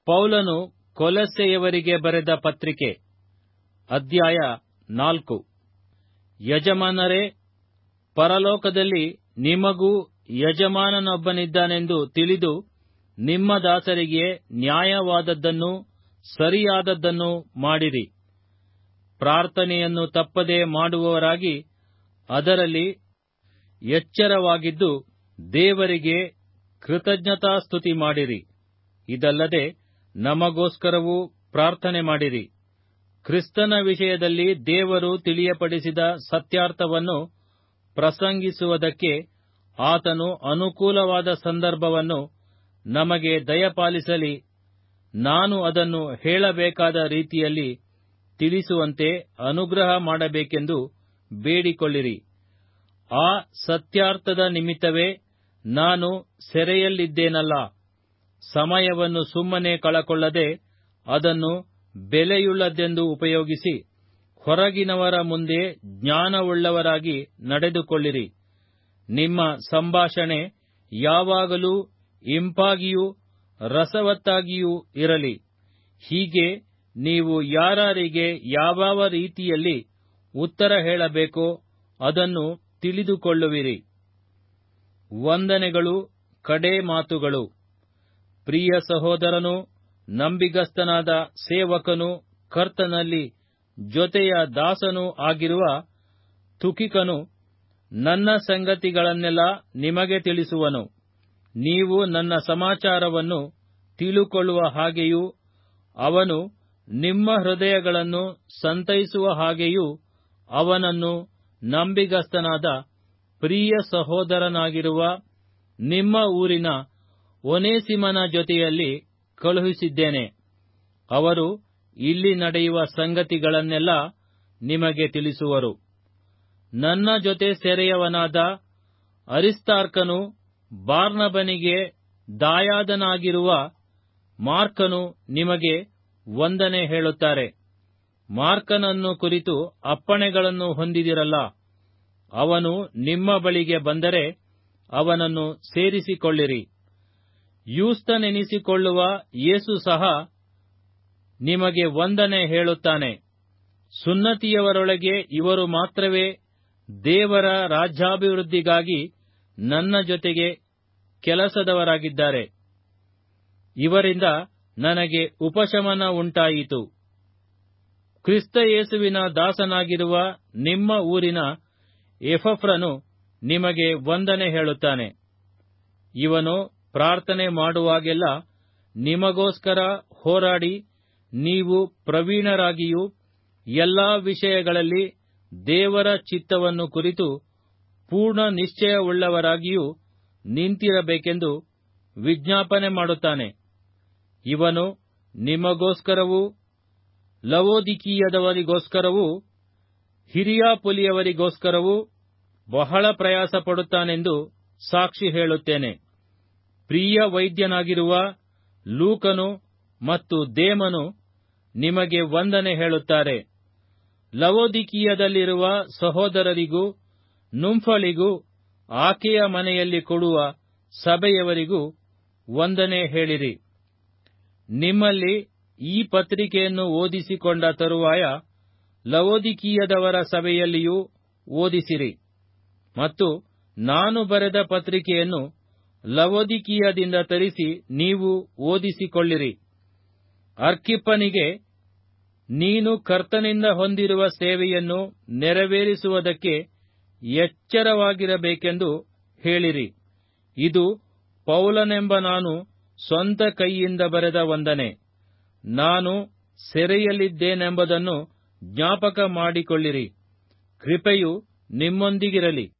ಪೌಲನು ಕೊಲಸ್ಸೆಯವರಿಗೆ ಬರೆದ ಪತ್ರಿಕೆ ಅಧ್ಯಾಯ ನಾಲ್ಕು ಯಜಮಾನರೇ ಪರಲೋಕದಲ್ಲಿ ನಿಮಗೂ ಯಜಮಾನನೊಬ್ಬನಿದ್ದಾನೆಂದು ತಿಳಿದು ನಿಮ್ಮ ದಾಸರಿಗೆ ನ್ಯಾಯವಾದದ್ದನ್ನೂ ಸರಿಯಾದದ್ದನ್ನೂ ಮಾಡಿರಿ ಪ್ರಾರ್ಥನೆಯನ್ನು ತಪ್ಪದೆ ಮಾಡುವವರಾಗಿ ಅದರಲ್ಲಿ ಎಚ್ಚರವಾಗಿದ್ದು ದೇವರಿಗೆ ಕೃತಜ್ಞತಾಸ್ತುತಿ ಮಾಡಿರಿ ಇದಲ್ಲದೆ ನಮಗೋಸ್ಕರವೂ ಪ್ರಾರ್ಥನೆ ಮಾಡಿರಿ ಕ್ರಿಸ್ತನ ವಿಷಯದಲ್ಲಿ ದೇವರು ತಿಳಿಯಪಡಿಸಿದ ಸತ್ಯಾರ್ಥವನ್ನು ಪ್ರಸಂಗಿಸುವುದಕ್ಕೆ ಆತನು ಅನುಕೂಲವಾದ ಸಂದರ್ಭವನ್ನು ನಮಗೆ ದಯಪಾಲಿಸಲಿ ನಾನು ಅದನ್ನು ಹೇಳಬೇಕಾದ ರೀತಿಯಲ್ಲಿ ತಿಳಿಸುವಂತೆ ಅನುಗ್ರಹ ಮಾಡಬೇಕೆಂದು ಬೇಡಿಕೊಳ್ಳಿರಿ ಆ ಸತ್ಯಾರ್ಥದ ನಿಮಿತ್ತವೇ ನಾನು ಸೆರೆಯಲ್ಲಿದ್ದೇನಲ್ಲ ಸಮಯವನ್ನು ಸುಮ್ಮನೆ ಕಳಕೊಳ್ಳದೆ ಅದನ್ನು ಬೆಲೆಯುಳ್ಳದೆಂದು ಉಪಯೋಗಿಸಿ ಹೊರಗಿನವರ ಮುಂದೆ ಜ್ಞಾನವುಳ್ಳವರಾಗಿ ನಡೆದುಕೊಳ್ಳಿರಿ ನಿಮ್ಮ ಸಂಭಾಷಣೆ ಯಾವಾಗಲೂ ಇಂಪಾಗಿಯೂ ರಸವತ್ತಾಗಿಯೂ ಇರಲಿ ಹೀಗೆ ನೀವು ಯಾರಾರಿಗೆ ಯಾವಾವ ರೀತಿಯಲ್ಲಿ ಉತ್ತರ ಹೇಳಬೇಕೋ ಅದನ್ನು ತಿಳಿದುಕೊಳ್ಳುವಿರಿ ವಂದನೆಗಳು ಕಡೇ ಮಾತುಗಳು ಪ್ರಿಯ ಸಹೋದರನೂ ನಂಬಿಗಸ್ತನಾದ ಸೇವಕನೂ ಕರ್ತನಲ್ಲಿ ಜೊತೆಯ ದಾಸನೂ ಆಗಿರುವ ತುಕಿಕನು ನನ್ನ ಸಂಗತಿಗಳನ್ನೆಲ್ಲ ನಿಮಗೆ ತಿಳಿಸುವನು ನೀವು ನನ್ನ ಸಮಾಚಾರವನ್ನು ತಿಳುಕೊಳ್ಳುವ ಹಾಗೆಯೂ ಅವನು ನಿಮ್ಮ ಹೃದಯಗಳನ್ನು ಸಂತೈಸುವ ಹಾಗೆಯೂ ಅವನನ್ನು ನಂಬಿಗಸ್ತನಾದ ಪ್ರಿಯ ಸಹೋದರನಾಗಿರುವ ನಿಮ್ಮ ಊರಿನ ಒನೇಸಿಮನ ಜೊತೆಯಲ್ಲಿ ಕಳುಹಿಸಿದ್ದೇನೆ ಅವರು ಇಲ್ಲಿ ನಡೆಯುವ ಸಂಗತಿಗಳನ್ನೆಲ್ಲ ನಿಮಗೆ ತಿಳಿಸುವರು ನನ್ನ ಜೊತೆ ಸೆರೆಯವನಾದ ಅರಿಸ್ತಾರ್ಕನು ಬಾರ್ನಬನಿಗೆ ದಾಯಾದನಾಗಿರುವ ಮಾರ್ಕನು ನಿಮಗೆ ವಂದನೆ ಹೇಳುತ್ತಾರೆ ಮಾರ್ಕನನ್ನು ಕುರಿತು ಅಪ್ಪಣೆಗಳನ್ನು ಹೊಂದಿದಿರಲ್ಲ ಅವನು ನಿಮ್ಮ ಬಳಿಗೆ ಬಂದರೆ ಅವನನ್ನು ಸೇರಿಸಿಕೊಳ್ಳಿರಿ ಯೂಸ್ತನೆನಿಸಿಕೊಳ್ಳುವ ಯೇಸು ಸಹ ನಿಮಗೆ ವಂದನೆ ಹೇಳುತ್ತಾನೆ ಸುನ್ನತಿಯವರೊಳಗೆ ಇವರು ಮಾತ್ರವೇ ದೇವರ ರಾಜ್ಯಾಭಿವೃದ್ಧಿಗಾಗಿ ನನ್ನ ಜೊತೆಗೆ ಕೆಲಸದವರಾಗಿದ್ದಾರೆ ಇವರಿಂದ ನನಗೆ ಉಪಶಮನ ಉಂಟಾಯಿತು ಕ್ರಿಸ್ತ ಯೇಸುವಿನ ದಾಸನಾಗಿರುವ ನಿಮ್ಮ ಊರಿನ ಎಫಫ್ರನು ನಿಮಗೆ ವಂದನೆ ಹೇಳುತ್ತಾನೆ ಇವನು ಪ್ರಾರ್ಥನೆ ಮಾಡುವಾಗೆಲ್ಲ ನಿಮಗೋಸ್ಕರ ಹೋರಾಡಿ ನೀವು ಪ್ರವೀಣರಾಗಿಯೂ ಎಲ್ಲಾ ವಿಷಯಗಳಲ್ಲಿ ದೇವರ ಚಿತ್ತವನ್ನು ಕುರಿತು ಪೂರ್ಣ ನಿಶ್ಚಯವುಳ್ಳವರಾಗಿಯೂ ನಿಂತಿರಬೇಕೆಂದು ವಿಜ್ಞಾಪನೆ ಮಾಡುತ್ತಾನೆ ಇವನು ನಿಮಗೋಸ್ಕರವೂ ಲವೋದಿಕೀಯದವರಿಗೋಸ್ಕರವೂ ಹಿರಿಯಾಪುಲಿಯವರಿಗೋಸ್ಕರವೂ ಬಹಳ ಪ್ರಯಾಸ ಪಡುತ್ತಾನೆಂದು ಸಾಕ್ಷಿ ಹೇಳುತ್ತೇನೆ ಪ್ರಿಯ ವೈದ್ಯನಾಗಿರುವ ಲೂಕನು ಮತ್ತು ದೇಮನು ನಿಮಗೆ ವಂದನೆ ಹೇಳುತ್ತಾರೆ ಲವೋದಿಕೀಯದಲ್ಲಿರುವ ಸಹೋದರರಿಗೂ ನುಂಫಳಿಗೂ ಆಕೆಯ ಮನೆಯಲ್ಲಿ ಕೊಡುವ ಸಭೆಯವರಿಗೂ ವಂದನೆ ಹೇಳಿರಿ ನಿಮ್ಮಲ್ಲಿ ಈ ಪತ್ರಿಕೆಯನ್ನು ಓದಿಸಿಕೊಂಡ ತರುವಾಯ ಲವೋದಿಕೀಯದವರ ಸಭೆಯಲ್ಲಿಯೂ ಓದಿಸಿರಿ ಮತ್ತು ನಾನು ಬರೆದ ಪತ್ರಿಕೆಯನ್ನು ಲವೋದಿಕೀಯದಿಂದ ತರಿಸಿ ನೀವು ಓದಿಸಿಕೊಳ್ಳಿರಿ ಅರ್ಕಿಪ್ಪನಿಗೆ ನೀನು ಕರ್ತನಿಂದ ಹೊಂದಿರುವ ಸೇವೆಯನ್ನು ನೆರವೇರಿಸುವುದಕ್ಕೆ ಎಚ್ಚರವಾಗಿರಬೇಕೆಂದು ಹೇಳಿರಿ ಇದು ಪೌಲನೆಂಬ ನಾನು ಸ್ವಂತ ಕೈಯಿಂದ ಬರೆದ ವಂದನೆ ನಾನು ಸೆರೆಯಲ್ಲಿದ್ದೇನೆಂಬುದನ್ನು ಜ್ಞಾಪಕ ಮಾಡಿಕೊಳ್ಳಿರಿ ಕೃಪೆಯು ನಿಮ್ಮೊಂದಿಗಿರಲಿ